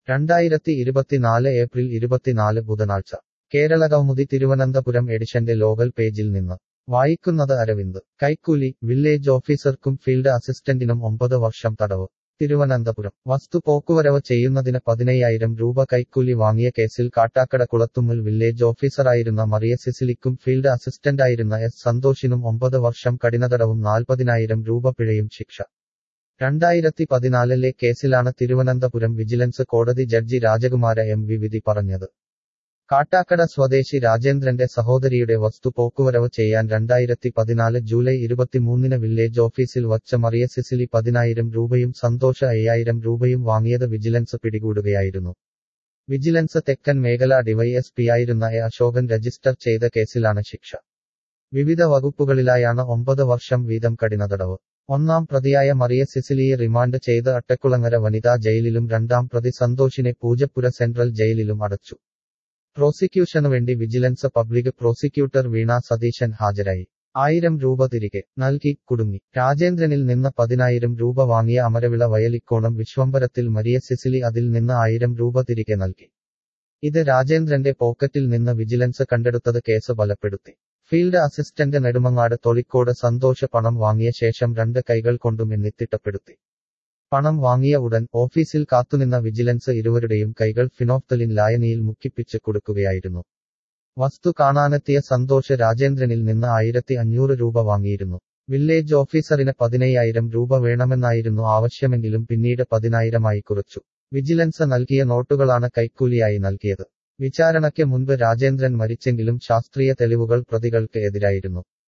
രണ്ടായിരത്തി ഇരുപത്തിനാല് ഏപ്രിൽ ഇരുപത്തിനാല് ബുധനാഴ്ച കേരള കൗമുദി തിരുവനന്തപുരം എഡിഷന്റെ ലോകൽ പേജിൽ നിന്ന് വായിക്കുന്നത് അരവിന്ദ് കൈക്കൂലി വില്ലേജ് ഓഫീസർക്കും ഫീൽഡ് അസിസ്റ്റന്റിനും ഒമ്പത് വർഷം തടവ് തിരുവനന്തപുരം വസ്തു പോക്കുവരവ് ചെയ്യുന്നതിന് പതിനയ്യായിരം രൂപ കൈക്കൂലി വാങ്ങിയ കേസിൽ കാട്ടാക്കട കുളത്തുമ്മൽ വില്ലേജ് ഓഫീസറായിരുന്ന മറിയ സിസിലിക്കും ഫീൽഡ് അസിസ്റ്റന്റായിരുന്ന എസ് സന്തോഷിനും ഒമ്പത് വർഷം കഠിനതടവും നാൽപ്പതിനായിരം രൂപ പിഴയും ശിക്ഷ രണ്ടായിരത്തി പതിനാലിലെ കേസിലാണ് തിരുവനന്തപുരം വിജിലൻസ് കോടതി ജഡ്ജി രാജകുമാര എം വി വിധി പറഞ്ഞത് കാട്ടാക്കട സ്വദേശി രാജേന്ദ്രന്റെ സഹോദരിയുടെ വസ്തു പോക്കുവരവ് ചെയ്യാൻ രണ്ടായിരത്തി പതിനാല് ജൂലൈ ഇരുപത്തിമൂന്നിന് വില്ലേജ് ഓഫീസിൽ വച്ച മറിയ സിസിലി പതിനായിരം രൂപയും സന്തോഷ അയ്യായിരം രൂപയും വാങ്ങിയത് വിജിലൻസ് പിടികൂടുകയായിരുന്നു വിജിലൻസ് തെക്കൻ മേഖല ഡിവൈഎസ്പിയായിരുന്ന എ അശോകൻ രജിസ്റ്റർ ചെയ്ത കേസിലാണ് ശിക്ഷ വിവിധ വകുപ്പുകളിലായാണ് ഒമ്പത് വർഷം വീതം കഠിനതടവ് ഒന്നാം പ്രതിയായ മറിയ സിസിലിയെ റിമാൻഡ് ചെയ്ത് അട്ടക്കുളങ്ങര വനിതാ ജയിലിലും രണ്ടാം പ്രതി സന്തോഷിനെ പൂജപ്പുര സെൻട്രൽ ജയിലിലും അടച്ചു പ്രോസിക്യൂഷനു വേണ്ടി vigilance public prosecutor Veena Satheesan ഹാജരായി ആയിരം രൂപ തിരികെ നൽകി കുടുങ്ങി രാജേന്ദ്രനിൽ നിന്ന് പതിനായിരം രൂപ വാങ്ങിയ അമരവിള വയലിക്കോണം വിശ്വംബരത്തിൽ മരിയ സിസിലി അതിൽ നിന്ന് ആയിരം രൂപ തിരികെ നൽകി ഇത് രാജേന്ദ്രന്റെ പോക്കറ്റിൽ നിന്ന് വിജിലൻസ് കണ്ടെടുത്തത് കേസ് ബലപ്പെടുത്തി ഫീൽഡ് അസിസ്റ്റന്റ് നെടുമങ്ങാട് തൊളിക്കോട് സന്തോഷ പണം വാങ്ങിയ ശേഷം രണ്ട് കൈകൾ കൊണ്ടും എന്നിത്തിട്ടപ്പെടുത്തി പണം വാങ്ങിയ ഉടൻ ഓഫീസിൽ കാത്തുനിന്ന വിജിലൻസ് ഇരുവരുടെയും കൈകൾ ഫിനോഫ്തലിൻ ലായനിയിൽ മുക്കിപ്പിച്ച് കൊടുക്കുകയായിരുന്നു വസ്തു കാണാനെത്തിയ സന്തോഷ് രാജേന്ദ്രനിൽ നിന്ന് ആയിരത്തി അഞ്ഞൂറ് രൂപ വാങ്ങിയിരുന്നു വില്ലേജ് ഓഫീസറിന് പതിനയ്യായിരം രൂപ വേണമെന്നായിരുന്നു ആവശ്യമെങ്കിലും പിന്നീട് പതിനായിരമായി കുറച്ചു വിജിലൻസ് നൽകിയ നോട്ടുകളാണ് കൈക്കൂലിയായി നൽകിയത് വിചാരണയ്ക്ക് മുൻപ് രാജേന്ദ്രൻ മരിച്ചെങ്കിലും ശാസ്ത്രീയ തെളിവുകൾ പ്രതികൾക്ക് എതിരായിരുന്നു